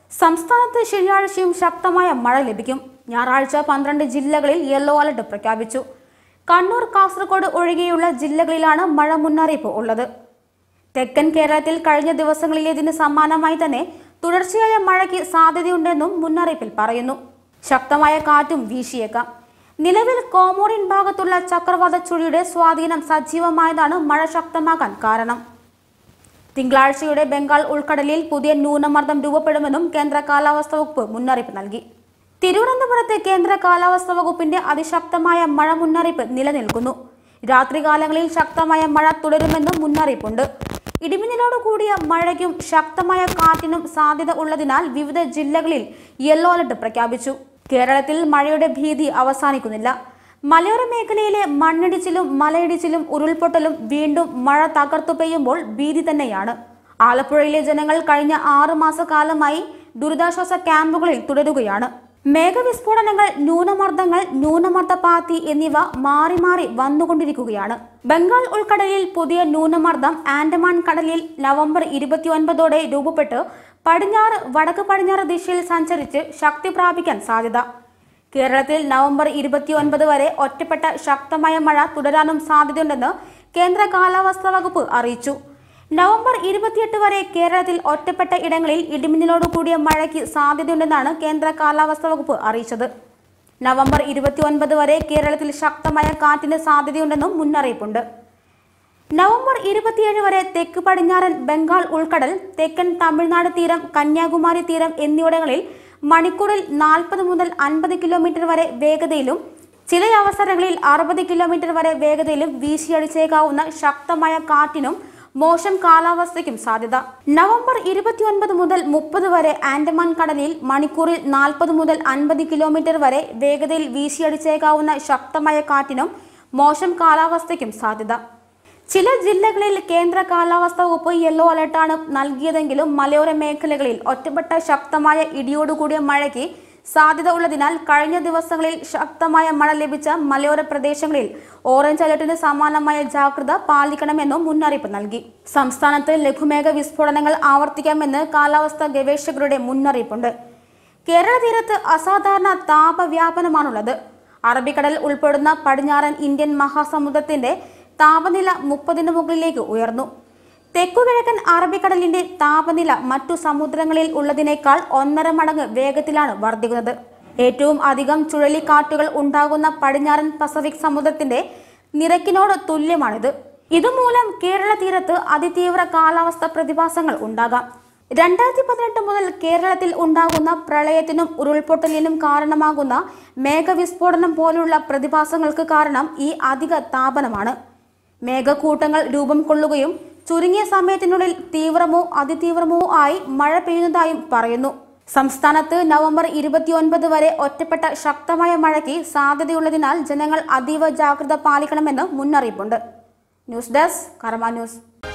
സംസ്ഥാനത്ത് ശനിയാഴ്ചയും ശക്തമായ മഴ ലഭിക്കും ഞായറാഴ്ച പന്ത്രണ്ട് ജില്ലകളിൽ യെല്ലോ അലർട്ട് പ്രഖ്യാപിച്ചു കണ്ണൂർ കാസർഗോഡ് ഒഴികെയുള്ള ജില്ലകളിലാണ് മഴ മുന്നറിയിപ്പ് ഉള്ളത് തെക്കൻ കേരളത്തിൽ കഴിഞ്ഞ ദിവസങ്ങളിലേതിന് സമാനമായി തന്നെ തുടർച്ചയായ മഴയ്ക്ക് സാധ്യതയുണ്ടെന്നും മുന്നറിയിപ്പിൽ പറയുന്നു ശക്തമായ കാറ്റും വീശിയേക്കാം നിലവിൽ കോമോറിൻ ഭാഗത്തുള്ള ചക്രവാത ചുഴിയുടെ സ്വാധീനം സജീവമായതാണ് മഴ ശക്തമാകാൻ കാരണം തിങ്കളാഴ്ചയുടെ ബംഗാൾ ഉൾക്കടലിൽ പുതിയ ന്യൂനമർദ്ദം രൂപപ്പെടുമെന്നും കേന്ദ്ര കാലാവസ്ഥാ വകുപ്പ് മുന്നറിയിപ്പ് നൽകി തിരുവനന്തപുരത്ത് കേന്ദ്ര കാലാവസ്ഥാ വകുപ്പിന്റെ അതിശക്തമായ മഴ മുന്നറിയിപ്പ് നിലനിൽക്കുന്നു രാത്രികാലങ്ങളിൽ ശക്തമായ മഴ തുടരുമെന്നും മുന്നറിയിപ്പുണ്ട് ഇടിമിന്നലോട് കൂടിയ മഴയ്ക്കും ശക്തമായ കാറ്റിനും സാധ്യത ഉള്ളതിനാൽ വിവിധ ജില്ലകളിൽ യെല്ലോ അലർട്ട് പ്രഖ്യാപിച്ചു കേരളത്തിൽ മഴയുടെ ഭീതി അവസാനിക്കുന്നില്ല മലയോര മേഖലയിലെ മണ്ണിടിച്ചിലും മലയിടിച്ചിലും ഉരുൾപൊട്ടലും വീണ്ടും മഴ തകർത്തു പെയ്യുമ്പോൾ ഭീതി തന്നെയാണ് ആലപ്പുഴയിലെ ജനങ്ങൾ കഴിഞ്ഞ ആറു മാസക്കാലമായി ദുരിതാശ്വാസ ക്യാമ്പുകളിൽ തുടരുകയാണ് മേഘവിസ്ഫോടനങ്ങൾ ന്യൂനമർദ്ദങ്ങൾ ന്യൂനമർദ്ദപാത്തി എന്നിവ മാറി മാറി വന്നുകൊണ്ടിരിക്കുകയാണ് ബംഗാൾ ഉൾക്കടലിൽ പുതിയ ന്യൂനമർദ്ദം ആൻഡമാൻ കടലിൽ നവംബർ ഇരുപത്തിയൊൻപതോടെ രൂപപ്പെട്ട് പടിഞ്ഞാറ് വടക്ക് പടിഞ്ഞാറ് ദിശയിൽ സഞ്ചരിച്ച് ശക്തി പ്രാപിക്കാൻ സാധ്യത കേരളത്തിൽ നവംബർ ഇരുപത്തിയൊൻപത് വരെ ഒറ്റപ്പെട്ട ശക്തമായ മഴ തുടരാനും സാധ്യതയുണ്ടെന്ന് കേന്ദ്ര കാലാവസ്ഥാ വകുപ്പ് അറിയിച്ചു നവംബർ ഇരുപത്തിയെട്ട് വരെ കേരളത്തിൽ ഒറ്റപ്പെട്ട ഇടങ്ങളിൽ ഇടിമിന്നലോട് കൂടിയ മഴയ്ക്ക് സാധ്യതയുണ്ടെന്നാണ് കേന്ദ്ര കാലാവസ്ഥാ വകുപ്പ് അറിയിച്ചത് നവംബർ ഇരുപത്തിയൊൻപത് വരെ കേരളത്തിൽ ശക്തമായ കാറ്റിന് സാധ്യതയുണ്ടെന്നും മുന്നറിയിപ്പുണ്ട് നവംബർ ഇരുപത്തിയേഴ് വരെ തെക്ക് പടിഞ്ഞാറൻ ബംഗാൾ ഉൾക്കടൽ തെക്കൻ തമിഴ്നാട് തീരം കന്യാകുമാരി തീരം എന്നിവിടങ്ങളിൽ മണിക്കൂറിൽ നാൽപ്പത് മുതൽ അൻപത് കിലോമീറ്റർ വരെ വേഗതയിലും ചില അവസരങ്ങളിൽ അറുപത് കിലോമീറ്റർ വരെ വേഗതയിലും വീശിയടിച്ചേക്കാവുന്ന ശക്തമായ കാറ്റിനും മോശം കാലാവസ്ഥയ്ക്കും സാധ്യത നവംബർ ഇരുപത്തിയൊൻപത് മുതൽ മുപ്പത് വരെ ആൻഡമാൻ കടലിൽ മണിക്കൂറിൽ നാൽപ്പത് മുതൽ അൻപത് കിലോമീറ്റർ വരെ വേഗതയിൽ വീശിയടിച്ചേക്കാവുന്ന ശക്തമായ കാറ്റിനും മോശം കാലാവസ്ഥയ്ക്കും സാധ്യത ചില ജില്ലകളിൽ കേന്ദ്ര കാലാവസ്ഥാ വകുപ്പ് യെല്ലോ അലർട്ടാണ് നൽകിയതെങ്കിലും മലയോര മേഖലകളിൽ ഒറ്റപ്പെട്ട ശക്തമായ ഇടിയോടുകൂടിയ മഴയ്ക്ക് സാധ്യത ഉള്ളതിനാൽ കഴിഞ്ഞ ദിവസങ്ങളിൽ ശക്തമായ മഴ ലഭിച്ച മലയോര പ്രദേശങ്ങളിൽ ഓറഞ്ച് അലർട്ടിന് സമാനമായ ജാഗ്രത പാലിക്കണമെന്നും മുന്നറിയിപ്പ് നൽകി സംസ്ഥാനത്ത് ലഘുമേഘ വിസ്ഫോടനങ്ങൾ ആവർത്തിക്കാമെന്ന് കാലാവസ്ഥാ ഗവേഷകരുടെ മുന്നറിയിപ്പുണ്ട് കേരള തീരത്ത് അസാധാരണ താപവ്യാപനമാണുള്ളത് അറബിക്കടൽ ഉൾപ്പെടുന്ന പടിഞ്ഞാറൻ ഇന്ത്യൻ മഹാസമുദ്രത്തിന്റെ താപനില മുപ്പതിന് മുകളിലേക്ക് ഉയർന്നു തെക്കുകിഴക്കൻ അറബിക്കടലിന്റെ താപനില മറ്റു സമുദ്രങ്ങളിൽ ഉള്ളതിനേക്കാൾ ഒന്നര മടങ്ങ് വേഗത്തിലാണ് വർദ്ധിക്കുന്നത് ഏറ്റവും അധികം ചുഴലിക്കാറ്റുകൾ ഉണ്ടാകുന്ന പടിഞ്ഞാറൻ പസഫിക് സമുദ്രത്തിന്റെ നിരക്കിനോട് തുല്യമാണിത് ഇതുമൂലം കേരള തീരത്ത് അതിതീവ്ര കാലാവസ്ഥ പ്രതിഭാസങ്ങൾ ഉണ്ടാകാം രണ്ടായിരത്തി പതിനെട്ട് മുതൽ കേരളത്തിൽ ഉണ്ടാകുന്ന പ്രളയത്തിനും ഉരുൾപൊട്ടലിനും കാരണമാകുന്ന മേഘവിസ്ഫോടനം പോലുള്ള പ്രതിഭാസങ്ങൾക്ക് കാരണം ഈ അധിക താപനമാണ് മേഘക്കൂട്ടങ്ങൾ രൂപം കൊള്ളുകയും ചുരുങ്ങിയ സമയത്തിനുള്ളിൽ തീവ്രമോ അതിതീവ്രമോ ആയി മഴ പെയ്യുന്നതായും പറയുന്നു സംസ്ഥാനത്ത് നവംബർ ഇരുപത്തിയൊൻപത് വരെ ഒറ്റപ്പെട്ട ശക്തമായ മഴയ്ക്ക് സാധ്യതയുള്ളതിനാൽ ജനങ്ങൾ അതീവ ജാഗ്രത പാലിക്കണമെന്ന് മുന്നറിയിപ്പുണ്ട് ന്യൂസ് ഡെസ്ക് കർമ്മ ന്യൂസ്